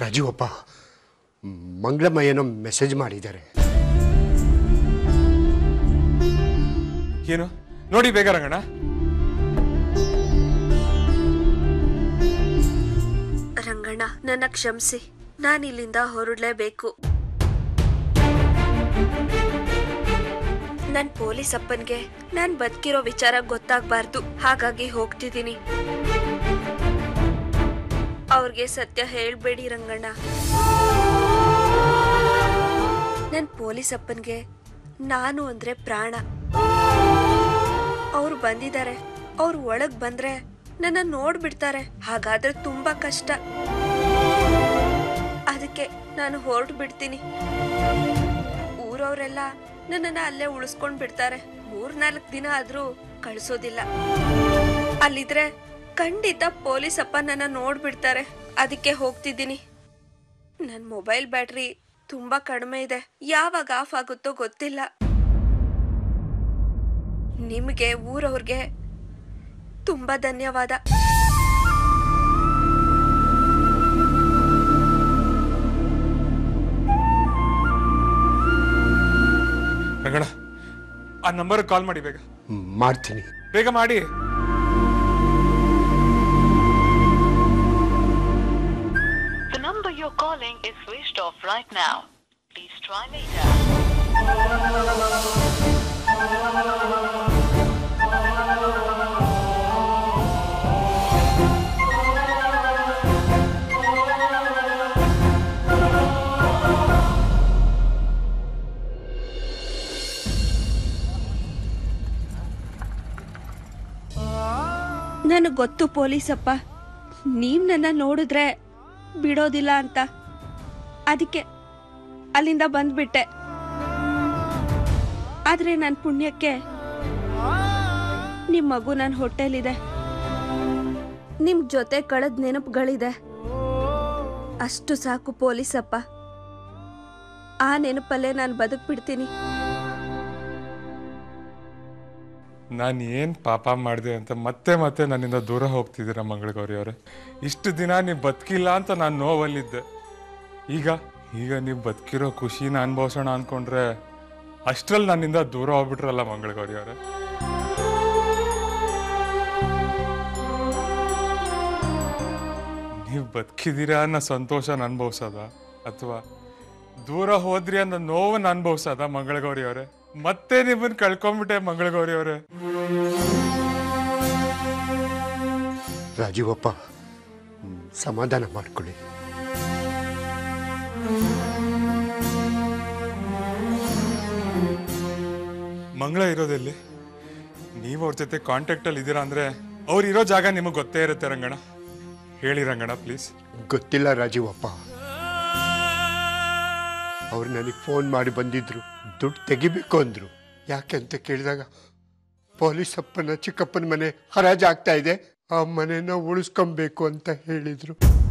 ರಾಜೀವಪ್ಪ ಮಂಗಳಮ್ಮ ಏನೋ ಮೆಸೇಜ್ ಮಾಡಿದ್ದಾರೆ ಏನು ನೋಡಿ ಬೇಗ ರಂಗಣ್ಣ ರಂಗಣ್ಣ ನನ್ನ ಕ್ಷಮಿಸಿ ನಾನು ಇಲ್ಲಿಂದ ಹೊರಡ್ಲೇಬೇಕು ನನ್ ಪೊಲೀಸ್ ಅಪ್ಪನ್ಗೆ ನಾನ್ ಬದುಕಿರೋ ವಿಚಾರ ಗೊತ್ತಾಗ್ಬಾರ್ದು ಹಾಗಾಗಿ ಹೋಗ್ತಿದ್ದೀನಿ ಅವ್ರಿಗೆ ಸತ್ಯ ಹೇಳ್ಬೇಡಿ ರಂಗಣ್ಣ ನನ್ ಪೊಲೀಸ್ ಅಪ್ಪನ್ಗೆ ನಾನು ಅಂದ್ರೆ ಪ್ರಾಣ ಅವ್ರು ಬಂದಿದ್ದಾರೆ ಅವ್ರು ಒಳಗ್ ಬಂದ್ರೆ ನನ್ನ ನೋಡ್ಬಿಡ್ತಾರೆ ಹಾಗಾದ್ರೆ ತುಂಬಾ ಕಷ್ಟ ಅದಕ್ಕೆ ನಾನು ಹೊರಟು ಬಿಡ್ತೀನಿ ಊರವರೆಲ್ಲ ನನ್ನನ್ನ ಅಲ್ಲೇ ಉಳಿಸ್ಕೊಂಡ್ ಬಿಡ್ತಾರೆ ಮೂರ್ನಾಲ್ಕು ದಿನ ಆದ್ರೂ ಕಳ್ಸೋದಿಲ್ಲ ಅಲ್ಲಿದ್ರೆ ಖಂಡಿತ ಪೊಲೀಸ್ ಅಪ್ಪ ನನ್ನ ನೋಡ್ಬಿಡ್ತಾರೆ ಅದಕ್ಕೆ ಹೋಗ್ತಿದ್ದೀನಿ ನನ್ನ ಮೊಬೈಲ್ ಬ್ಯಾಟ್ರಿ ತುಂಬಾ ಕಡಿಮೆ ಇದೆ ಯಾವಾಗ ಆಫ್ ಆಗುತ್ತೋ ಗೊತ್ತಿಲ್ಲ ನಿಮಗೆ ಊರವ್ರಿಗೆ ತುಂಬಾ ಧನ್ಯವಾದ ರಂಗಣ್ಣ ಆ ನಂಬರ್ ಕಾಲ್ ಮಾಡಿ ಬೇಗ ಹ್ಮ್, ಮಾಡ್ತೀನಿ ಬೇಗ ಮಾಡಿ The number you're calling is switched off right now. Please try later. ನನಗೆ ಗೊತ್ತು ಪೊಲೀಸಪ್ಪ ನೀವ್ ನನ್ನ ನೋಡಿದ್ರೆ ಬಿಡೋದಿಲ್ಲ ಅಂತ ಅದಕ್ಕೆ ಅಲ್ಲಿಂದ ಬಂದ್ಬಿಟ್ಟೆ ಆದ್ರೆ ನನ್ನ ಪುಣ್ಯಕ್ಕೆ ನಿಮ್ ಮಗು ನನ್ನ ಹೊಟ್ಟೆಲಿದೆ ನಿಮ್ ಜೊತೆ ಕಳೆದ ನೆನಪುಗಳಿದೆ ಅಷ್ಟು ಸಾಕು ಪೊಲೀಸಪ್ಪ ಆ ನೆನಪಲ್ಲೇ ನಾನು ಬದುಕ್ಬಿಡ್ತೀನಿ ನಾನು ಏನು ಪಾಪ ಮಾಡಿದೆ ಅಂತ ಮತ್ತೆ ಮತ್ತೆ ನನ್ನಿಂದ ದೂರ ಹೋಗ್ತಿದ್ದೀರ ಮಂಗಳಗೌರಿ ಅವರೇ ಇಷ್ಟು ದಿನ ನೀವು ಬದುಕಿಲ್ಲ ಅಂತ ನಾನು ನೋವಲ್ಲಿದ್ದೆ ಈಗ ಈಗ ನೀವು ಬದುಕಿರೋ ಖುಷಿನ ಅನುಭವಿಸೋಣ ಅಂದ್ಕೊಂಡ್ರೆ ಅಷ್ಟ್ರಲ್ಲಿ ನನ್ನಿಂದ ದೂರ ಹೋಗ್ಬಿಟ್ರಲ್ಲ ಮಂಗಳಗೌರಿ ಅವರೇ ನೀವು ಬದುಕಿದ್ದೀರಾ ಅನ್ನೋ ಸಂತೋಷನ ಅನುಭವಿಸೋದ ಅಥವಾ ದೂರ ಹೋದ್ರಿ ಅನ್ನೋ ನೋವನ್ನ ಅನುಭವಿಸೋದ ಮಂಗಳಗೌರಿ ಅವರೇ ಮತ್ತೆ ನಿಮ್ಮನ್ನ ಕಳ್ಕೊಂಡ್ಬಿಟ್ಟೆ ಮಂಗಳಗೌರಿ ಅವರೇ ರಾಜೀವಪ್ಪ ಹ್ಮ್, ಸಮಾಧಾನ ಮಾಡ್ಕೊಳ್ಳಿ ಮಂಗಳ ಇರೋದೆಲ್ಲಿ ನೀವು ಅವ್ರ ಜೊತೆ ಕಾಂಟ್ಯಾಕ್ಟಲ್ಲಿ ಇದ್ದೀರಾ ಅಂದ್ರೆ ಅವ್ರು ಇರೋ ಜಾಗ ನಿಮಗೆ ಗೊತ್ತೇ ಇರುತ್ತೆ ರಂಗಣ್ಣ ಹೇಳಿ ರಂಗಣ್ಣ ಪ್ಲೀಸ್ ಗೊತ್ತಿಲ್ಲ ರಾಜೀವಪ್ಪ ಅವ್ರು ನನಗೆ ಫೋನ್ ಮಾಡಿ ಬಂದಿದ್ರು ದುಡ್ಡು ತೆಗಿಬೇಕು ಅಂದ್ರು ಯಾಕೆ ಅಂತ ಕೇಳಿದಾಗ ಪೊಲೀಸ್ ಅಪ್ಪನ ಚಿಕ್ಕಪ್ಪನ ಮನೆ ಹರಾಜಾಗ್ತಾ ಇದೆ ಆ ಮನೆನ ಉಳಿಸ್ಕೊಬೇಕು ಅಂತ ಹೇಳಿದ್ರು